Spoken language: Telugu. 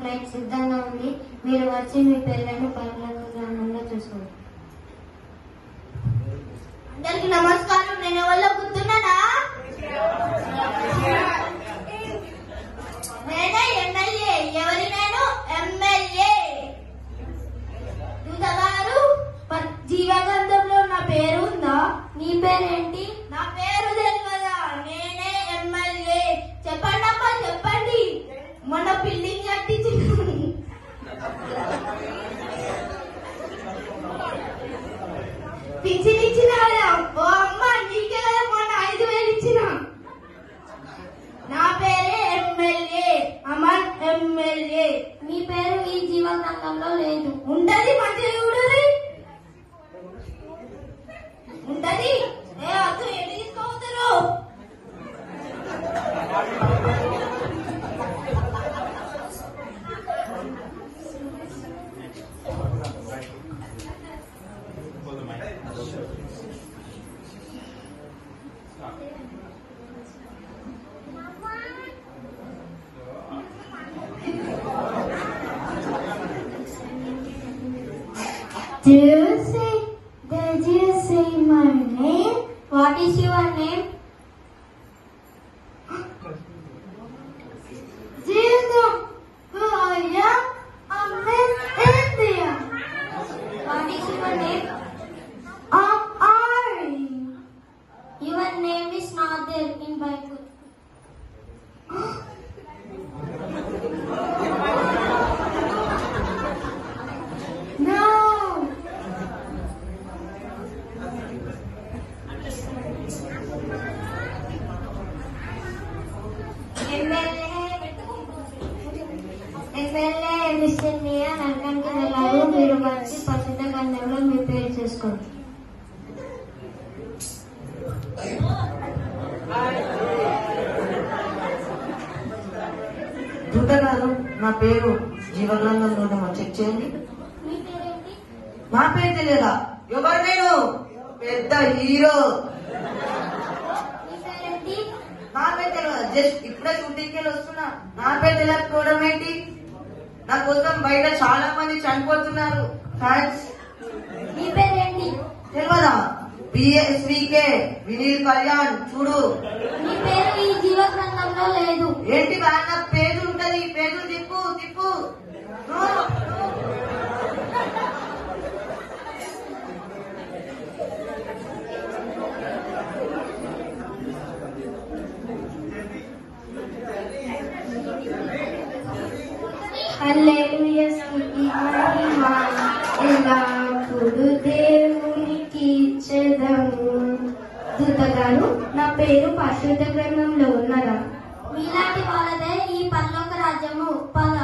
ఫ్లైట్ సిద్ధంగా ఉంది మీరు వచ్చి మీ పిల్లలను పర్లకు గ్రామంలో చూసుకోండి అందరికి నమస్కారం నేను ఎవరిలో గుర్తున్నానా నేనే ఎమ్మెల్యే ఎవరి నేను ఎమ్మెల్యే గారు జీవగంధంలో నా పేరు ఉందా నీ పేరేంటి నా పేరు తెలియదా నేనే ఎమ్మెల్యే చెప్పండి అమ్మా చెప్పండి మొన్న బిల్డింగ్ కట్టించిన పింఛన్ ఇచ్చిన ఓ అమ్మ నీకే కదా మొన్న ఐదు వేలు ఇచ్చిన నా పేరే ఎమ్మెల్యే అమర్ ఎమ్మెల్యే మీ పేరు ఈ జీవ గ్రంథంలో లేదు ఉంటది మంచిగా చూడరి ఉంటది ఏ అర్థం ఎటు తీసుకోవద్దురు Do you say, did you say my name? What is your name? Do you know who I am? I'm Miss India. What is your name? I'm Ari. Your name is not there in Bible. No. MLA mister మియా నరకానికి వెళ్ళారు మీరు వచ్చి పసిత గంధంలో మీ పేరు చేసుకోండి దూత గారు నా పేరు జీవగ్రంథంలో చెక్ చేయండి మీ పేరేంటి నా పేరు తెలియదా ఎవరు నేను పెద్ద హీరో మీ పేరేంటి నా పేరు తెలియదా జస్ట్ ఇప్పుడే షూటింగ్కి వెళ్ళి వస్తున్నా నా పేరు తెలియకపోవడం ఏంటి నా కోసం బయట చాలా మంది చనిపోతున్నారు థ్యాంక్స్ మీ పేరేంటి తెలియదా బిఎస్వికే వినీల్ కళ్యాణ్ చూడు మీ పేరు ఈ జీవ గ్రంథంలో లేదు ఏంటి బాగా పేరు ఉంటది పేరు తిప్పు తిప్పు నో, నో. హల్లెలూయ స్తుతి మహిమ ఎల్లప్పుడు దేవునికి ఇచ్చెదము దూతగారు నా పేరు పరిశుద్ధ గ్రంథంలో ఉన్నదా మీలాంటి వాళ్ళదే ఈ పరలోక రాజ్యము పద